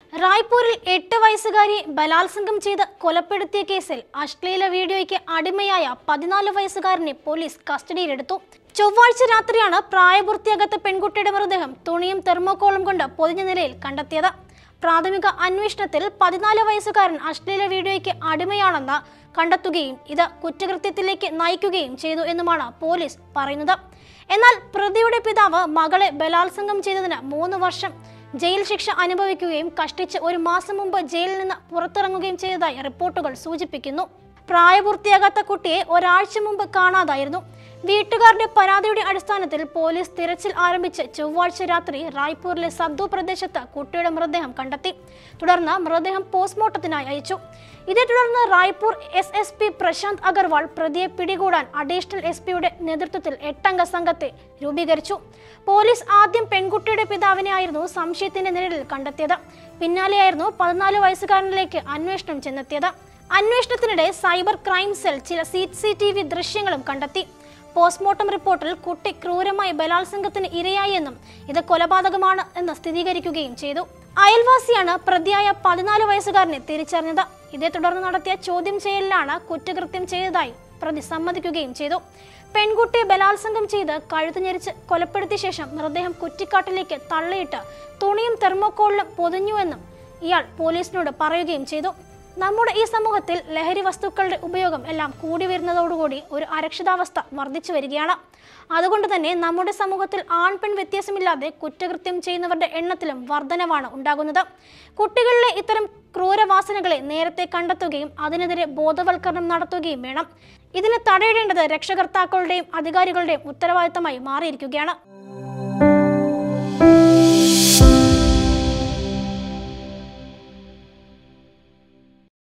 റായ്പൂരിൽ എട്ട് വയസ്സുകാരിയെ ബലാത്സംഗം ചെയ്ത് കൊലപ്പെടുത്തിയ കേസിൽ അശ്ലീല വീഡിയോയ്ക്ക് അടിമയായ പതിനാല് വയസ്സുകാരനെ പോലീസ് കസ്റ്റഡിയിലെടുത്തു ചൊവ്വാഴ്ച രാത്രിയാണ് പ്രായപൂർത്തിയാകാത്ത പെൺകുട്ടിയുടെ മൃതദേഹം തുണിയും തെർമോക്കോളും കൊണ്ട് പൊതിഞ്ഞ നിലയിൽ കണ്ടെത്തിയത് പ്രാഥമിക അന്വേഷണത്തിൽ പതിനാല് വയസ്സുകാരൻ അശ്ലീല വീഡിയോയ്ക്ക് അടിമയാണെന്ന് കണ്ടെത്തുകയും ഇത് കുറ്റകൃത്യത്തിലേക്ക് നയിക്കുകയും ചെയ്തു എന്നുമാണ് പോലീസ് പറയുന്നത് എന്നാൽ പ്രതിയുടെ പിതാവ് മകളെ ബലാത്സംഗം ചെയ്തതിന് മൂന്ന് വർഷം ജയിൽ ശിക്ഷ അനുഭവിക്കുകയും കഷ്ടിച്ച് ഒരു മാസം മുമ്പ് ജയിലിൽ നിന്ന് പുറത്തിറങ്ങുകയും ചെയ്തതായി റിപ്പോർട്ടുകൾ സൂചിപ്പിക്കുന്നു പ്രായപൂർത്തിയാകാത്ത കുട്ടിയെ ഒരാഴ്ച മുമ്പ് കാണാതായിരുന്നു വീട്ടുകാരുടെ പരാതിയുടെ അടിസ്ഥാനത്തിൽ പോലീസ് തിരച്ചിൽ ആരംഭിച്ച് ചൊവ്വാഴ്ച രാത്രി റായ്പൂരിലെ സദ്ദു പ്രദേശത്ത് കുട്ടിയുടെ മൃതദേഹം കണ്ടെത്തി തുടർന്ന് മൃതദേഹം പോസ്റ്റ്മോർട്ടത്തിനായി അയച്ചു ഇതേ തുടർന്ന് Raipur S S P Prashant Agarwal പ്രതിയെ പിടികൂടാൻ അഡീഷണൽ എസ് പിയുടെ നേതൃത്വത്തിൽ എട്ടംഗ സംഘത്തെ രൂപീകരിച്ചു പോലീസ് ആദ്യം പെൺകുട്ടിയുടെ പിതാവിനെ ആയിരുന്നു സംശയത്തിന്റെ നിഴലിൽ കണ്ടെത്തിയത് പിന്നാലെയായിരുന്നു പതിനാല് വയസ്സുകാരനിലേക്ക് അന്വേഷണം ചെന്നെത്തിയത് അന്വേഷണത്തിനിടെ സൈബർ ക്രൈം സെൽ ചില സി സി ടി വി ദൃശ്യങ്ങളും കണ്ടെത്തി പോസ്റ്റ്മോർട്ടം റിപ്പോർട്ടിൽ കുട്ടി ക്രൂരമായി ബലാത്സംഗത്തിന് ഇരയായെന്നും ഇത് കൊലപാതകമാണ് എന്ന് സ്ഥിരീകരിക്കുകയും ചെയ്തു അയൽവാസിയാണ് പ്രതിയായ പതിനാല് വയസ്സുകാരനെ തിരിച്ചറിഞ്ഞത് ഇതേ തുടർന്ന് നടത്തിയ ചോദ്യം ചെയ്യലിലാണ് കുറ്റകൃത്യം ചെയ്തതായി പ്രതി സമ്മതിക്കുകയും ചെയ്തു പെൺകുട്ടിയെ ബലാത്സംഗം ചെയ്ത് കഴുത്ത് ഞെരിച്ച് കൊലപ്പെടുത്തിയ ശേഷം മൃതദേഹം കുറ്റിക്കാട്ടിലേക്ക് തള്ളിയിട്ട് തുണിയും തെർമോക്കോളിലും പൊതിഞ്ഞുവെന്നും ഇയാൾ പോലീസിനോട് പറയുകയും ചെയ്തു നമ്മുടെ ഈ സമൂഹത്തിൽ ലഹരി വസ്തുക്കളുടെ ഉപയോഗം എല്ലാം കൂടി വരുന്നതോടുകൂടി ഒരു അരക്ഷിതാവസ്ഥ വർദ്ധിച്ചു വരികയാണ് അതുകൊണ്ട് തന്നെ നമ്മുടെ സമൂഹത്തിൽ ആൺ പെൺ വ്യത്യാസമില്ലാതെ കുറ്റകൃത്യം ചെയ്യുന്നവരുടെ എണ്ണത്തിലും വർധനവാണ് ഉണ്ടാകുന്നത് കുട്ടികളിലെ ഇത്തരം ക്രൂരവാസനകളെ നേരത്തെ കണ്ടെത്തുകയും അതിനെതിരെ ബോധവൽക്കരണം നടത്തുകയും വേണം ഇതിന് തടയിടേണ്ടത് രക്ഷകർത്താക്കളുടെയും അധികാരികളുടെയും ഉത്തരവാദിത്തമായി മാറിയിരിക്കുകയാണ്